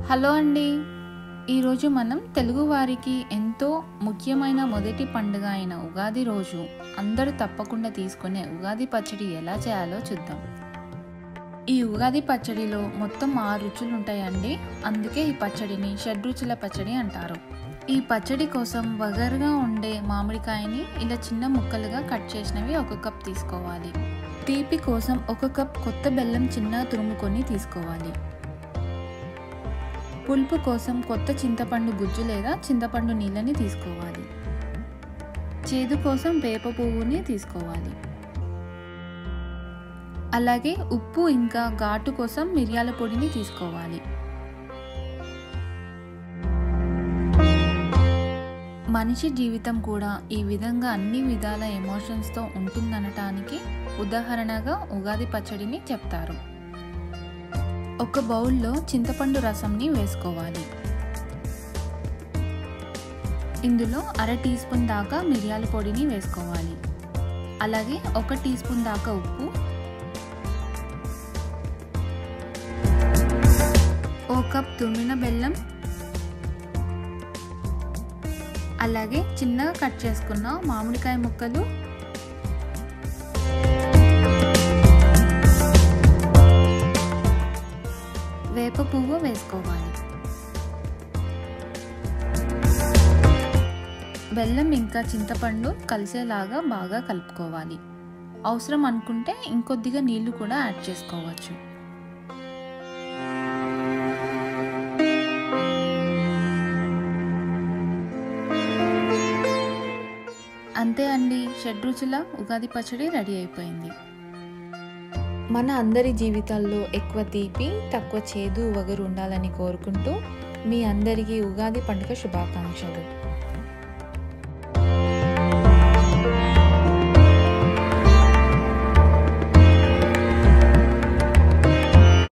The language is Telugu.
హలో అండి ఈరోజు మనం తెలుగువారికి ఎంతో ముఖ్యమైన మొదటి పండుగ అయిన ఉగాది రోజు అందరూ తప్పకుండా తీసుకునే ఉగాది పచ్చడి ఎలా చేయాలో చూద్దాం ఈ ఉగాది పచ్చడిలో మొత్తం ఆరు రుచులు ఉంటాయండి అందుకే ఈ పచ్చడిని షడ్రుచుల పచ్చడి అంటారు ఈ పచ్చడి కోసం వగరుగా ఉండే మామిడికాయని ఇలా చిన్న ముక్కలుగా కట్ చేసినవి ఒక కప్ తీసుకోవాలి తీపి కోసం ఒక కప్ కొత్త బెల్లం చిన్న తురుముకొని తీసుకోవాలి పులుపు కోసం కొత్త చింతపండు గుజ్జు లేదా చింతపండు నీళ్ళని తీసుకోవాలి చేదు కోసం వేప పువ్వుని తీసుకోవాలి అలాగే ఉప్పు ఇంకా ఘాటు కోసం మిరియాల పొడిని తీసుకోవాలి మనిషి జీవితం కూడా ఈ విధంగా అన్ని విధాల ఎమోషన్స్తో ఉంటుందనటానికి ఉదాహరణగా ఉగాది పచ్చడిని చెప్తారు ఒక బౌల్లో చింతపండు రసంని వేసుకోవాలి ఇందులో అర టీ స్పూన్ దాకా మిరియాల పొడిని వేసుకోవాలి అలాగే ఒక టీ స్పూన్ దాకా ఉప్పు ఓ కప్ తురిమిన బెల్లం అలాగే చిన్నగా కట్ చేసుకున్న మామిడికాయ ముక్కలు వేప పువ్వు వేసుకోవాలి బెల్లం ఇంకా చింతపండు కలిసేలాగా బాగా కలుపుకోవాలి అవసరం అనుకుంటే ఇంకొద్దిగా నీళ్లు కూడా యాడ్ చేసుకోవచ్చు అంతే అండి షడ్రుచుల ఉగాది పచ్చడి రెడీ అయిపోయింది మన అందరి జీవితాల్లో ఎక్కువ తీపి తక్కువ చేదు వగరు ఉండాలని కోరుకుంటూ మీ అందరికీ ఉగాది పండుగ శుభాకాంక్షలు